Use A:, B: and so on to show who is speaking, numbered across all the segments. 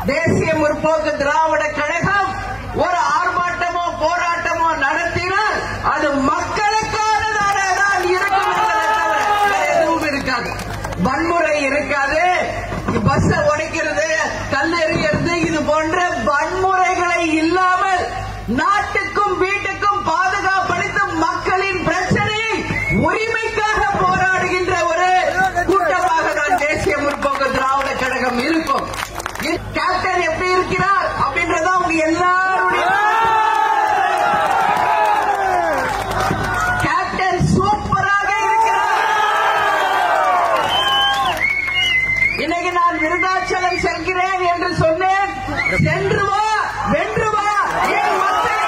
A: தேசிய முற்போக்கு திராவிட கழகம் ஒரு ஆர்ப்பாட்டமோ போராட்டமோ நடத்தினால் அது மக்களுக்கானதாக தான் இருக்கும் என்பதை தவிர வேற எதுவும் இருக்காது வன்முறை இருக்காது பஸ் உடைக்கிறது கல்லெறிகிறது இது போன்ற வன்முறைகளை இல்லாமல் நாட்டுக்கும் வீட்டுக்கும் பாதுகாப்பளித்து மக்களின் பிரச்சனையை உரிமைக்காக போராடுகின்ற ஒரு கூட்டமாக தான் தேசிய முற்போக்கு திராவிட கழகம் இருக்கும் கேப்டன் எப்படி இருக்கிறார் அப்படின்றத உங்க எல்லாருடைய கேப்டன் சூப்பராக இருக்கிறார் இன்னைக்கு நான் விருதாச்சலம் செல்கிறேன் என்று சொன்னேன் சென்று வா வென்று வா என் மக்களை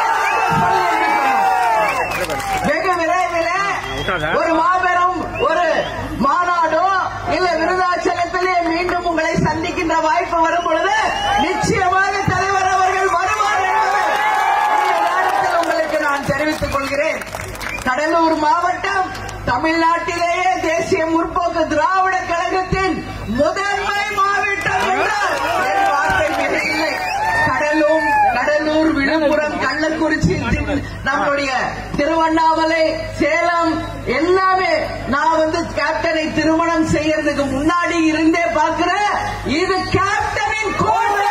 A: வெகு விரைவில் ஒரு மாபெரும் ஒரு மாநாடோ இல்ல விருதாச்சலத்திலே மீண்டும் உங்களை சந்திக்கின்ற வாய்ப்பு வரும் பொழுது நிச்சயமாக தலைவர் அவர்கள் வருவார் என்பதை இந்த நேரத்தில் உங்களுக்கு நான் தெரிவித்துக் கொள்கிறேன் கடலூர் மாவட்டம் தமிழ்நாட்டிலேயே தேசிய முற்போக்கு திராவிட கழகத்தின் முதன்மை மாவட்டம் என்றால் என் வார்த்தை மிக இல்லை கடலூர் கடலூர் விழுப்புரம் கள்ளக்குறிச்சி திரு- நம்மளுடைய திருவண்ணாமலை சேலம் எல்லாமே நான் வந்து கேப்டனை திருமணம் செய்யறதுக்கு முன்னாடி இருந்தே பார்க்கிறேன் இது கேப்டனின் கோட்டை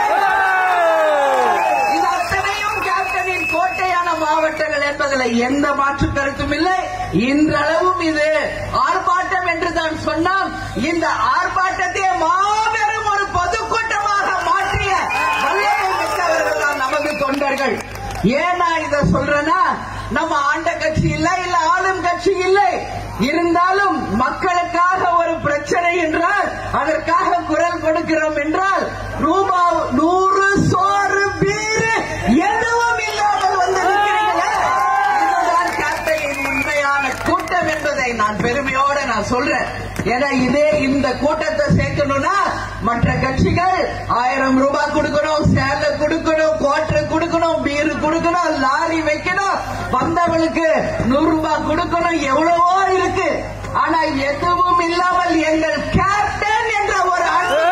A: இது அத்தனையும் கேப்டனின் கோட்டையான மாவட்டங்கள் என்பதில் எந்த மாற்று கருத்தும் இல்லை இன்றளவும் இது ஆர்ப்பாட்டம் என்று தான் சொன்னால் இந்த ஆர்ப்பாட்டத்தை மாபெரும் ஒரு பொதுக்கூட்டமாக மாற்றிய வல்லமை மிக்கவர்கள் தான் நமது தொண்டர்கள் ஏன் நான் இதை சொல்றேன்னா நம்ம ஆண்ட கட்சி இல்லை இல்ல ஆளும் கட்சி இல்லை இருந்தாலும் மக்களுக்காக ஒரு பிரச்சனை என்றால் அதற்காக குரல் கொடுக்கிறோம் என்றால் ரூபா நூறு சோறு பீரு எதுவும் இல்லாமல் வந்து நிற்கிறீங்களே இதுதான் கேப்டனின் உண்மையான கூட்டம் என்பதை நான் பெருமையோட நான் சொல்றேன் ஏன்னா இதே இந்த கூட்டத்தை சேர்க்கணும்னா மற்ற கட்சிகள் ஆயிரம் ரூபாய் கொடுக்கணும் சேலை கொடுக்கணும் கோட்டை கொடுக்கணும் பீரு கொடுக்கணும் லாரி வைக்கணும் வந்தவளுக்கு நூறு ரூபாய் கொடுக்கணும் எவ்வளவோ இருக்கு ஆனா எதுவும் இல்லாமல் எங்கள் கேப்டன் என்ற ஒரு அன்பு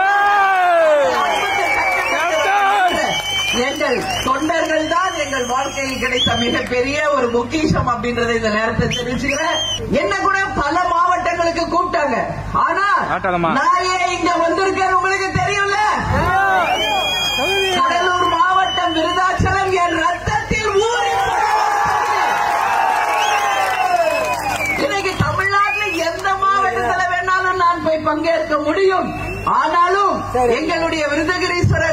A: எங்கள் தொண்டர்கள் தான் எங்கள் வாழ்க்கையில் கிடைத்த மிகப்பெரிய ஒரு பொக்கிஷம் அப்படின்றத இந்த நேரத்தில் தெரிவிச்சுக்கிறேன் என்ன கூட பல மாவட்டங்களுக்கு கூப்பிட்டாங்க ஆனா
B: ஆட்டாதம்மா.
A: நான் ஏன் இங்க வந்திருக்கேன் உங்களுக்கு தெரியும்ல கடலூர் மாவட்டம் விருதாச்சலம் என் ரத்தத்தில் ஊறி இன்னைக்கு தமிழ்நாட்டுல எந்த மாவட்டத்துல வேணாலும் நான் போய் பங்கேற்க முடியும் ஆனாலும் எங்களுடைய விருதகிரீஸ்வர